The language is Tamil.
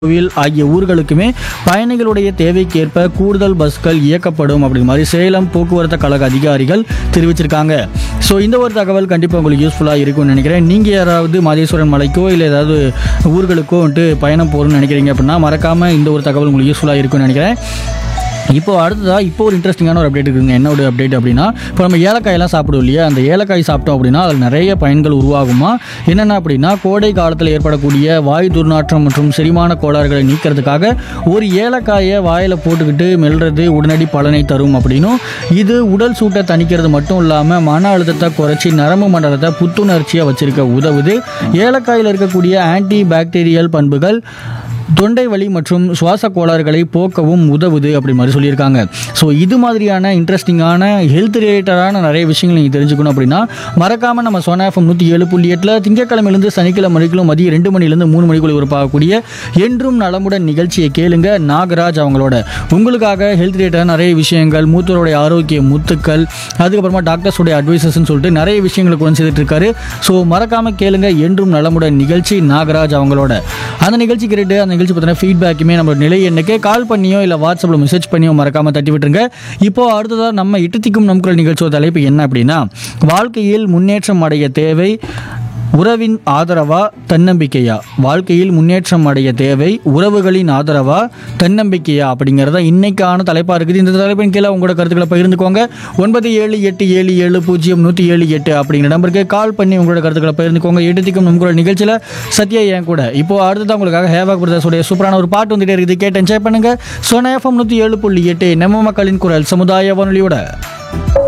கோவில் ஆகிய ஊர்களுக்குமே பயணிகளுடைய தேவைக்கேற்ப கூடுதல் பஸ்கள் இயக்கப்படும் அப்படி மாதிரி சேலம் போக்குவரத்து கழக அதிகாரிகள் தெரிவிச்சிருக்காங்க ஸோ இந்த ஒரு தகவல் கண்டிப்பாக உங்களுக்கு யூஸ்ஃபுல்லாக இருக்கும்னு நினைக்கிறேன் நீங்கள் யாராவது மாதேஸ்வரன் மலைக்கோ இல்லை ஏதாவது ஊர்களுக்கோ வந்துட்டு பயணம் போகணும்னு நினைக்கிறீங்க அப்படின்னா மறக்காமல் இந்த ஒரு தகவல் உங்களுக்கு யூஸ்ஃபுல்லாக இருக்கும்னு நினைக்கிறேன் இப்போ அடுத்ததா இப்போ ஒரு இன்ட்ரெஸ்டிங்கான ஒரு அப்டேட் இருக்குங்க என்ன ஒரு அப்டேட் அப்படின்னா இப்போ நம்ம ஏலக்காயெல்லாம் சாப்பிடுவோம் இல்லையா அந்த ஏலக்காய் சாப்பிட்டோம் அப்படின்னா அதில் நிறைய பயன்கள் உருவாகுமா என்னென்ன அப்படின்னா கோடை காலத்தில் ஏற்படக்கூடிய வாயு துர்நாற்றம் மற்றும் செரிமான கோளாறுகளை நீக்கிறதுக்காக ஒரு ஏலக்காயை வாயில் போட்டுக்கிட்டு மெல்றது உடனடி பலனை தரும் அப்படின்னும் இது உடல் சூட்டை தணிக்கிறது மட்டும் இல்லாமல் மன அழுத்தத்தை குறைச்சி நரம்பு மண்டலத்தை புத்துணர்ச்சியாக வச்சிருக்க உதவுது ஏலக்காயில் இருக்கக்கூடிய ஆன்டி பாக்டீரியல் பண்புகள் தொண்டை வலி மற்றும் சுவாச கோளாறுகளை போக்கவும் உதவுது அப்படி மாதிரி சொல்லியிருக்காங்க ஸோ இது மாதிரியான இன்ட்ரெஸ்டிங்கான ஹெல்த் ரிலேட்டடான நிறைய விஷயங்கள் நீங்கள் தெரிஞ்சுக்கணும் அப்படின்னா மறக்காமல் நம்ம சோனா எஃப்எம் நூற்றி ஏழு புள்ளி எட்டில் திங்கக்கிழமையிலேருந்து சனிக்கிழமை வரைக்கும் மதியம் ரெண்டு மணிலேருந்து மூணு மணிக்குள்ள உருப்பாகக்கூடிய என்றும் நலமுடன் நிகழ்ச்சியை கேளுங்க நாகராஜ் அவங்களோட உங்களுக்காக ஹெல்த் ரிலேட்டடான நிறைய விஷயங்கள் மூத்தோருடைய ஆரோக்கிய முத்துக்கள் அதுக்கப்புறமா டாக்டர்ஸோடைய அட்வைசஸ்ன்னு சொல்லிட்டு நிறைய விஷயங்களை கொண்டு சேர்த்துட்டு இருக்காரு ஸோ மறக்காமல் கேளுங்க என்றும் நலமுடன் நிகழ்ச்சி நாகராஜ் அவங்களோட அந்த நிகழ்ச்சி கேட்டு அந்த நிகழ்ச்சி பற்றின ஃபீட்பேக்குமே நம்மளோட நிலை எண்ணுக்கே கால் பண்ணியோ இல்லை வாட்ஸ்அப்பில் மெசேஜ் பண்ணியோ மறக்காமல் தட்டி விட்டுருங்க இப்போ அடுத்ததாக நம்ம இட்டுத்திக்கும் நம் குரல் நிகழ்ச்சியோட தலைப்பு என்ன அப்படின்னா வாழ்க்கையில் முன்னேற்றம் அடைய தேவை உறவின் ஆதரவா தன்னம்பிக்கையா வாழ்க்கையில் முன்னேற்றம் அடைய தேவை உறவுகளின் ஆதரவா தன்னம்பிக்கையா அப்படிங்கிறத இன்னைக்கான தலைப்பாக இருக்குது இந்த தலைப்பின் கீழே உங்களோட கருத்துக்களை பகிர்ந்துக்கோங்க ஒன்பது ஏழு எட்டு ஏழு ஏழு பூஜ்ஜியம் நூற்றி ஏழு எட்டு அப்படிங்கிற நம்பருக்கு கால் பண்ணி உங்களோட கருத்துக்களை பகிர்ந்துக்கோங்க எடுத்துக்கும் நம்மளோட நிகழ்ச்சியில் சத்யா என் கூட இப்போ அடுத்ததான் உங்களுக்காக ஹேவாக் பிரதர்ஸோடைய சூப்பரான ஒரு பாட்டு வந்துட்டே இருக்குது கேட்டு என்ஜாய் பண்ணுங்க சோனா எஃப்எம் நூற்றி ஏழு புள்ளி எட்டு நம்ம மக்களின் குரல் சமுதாய வானொலியோட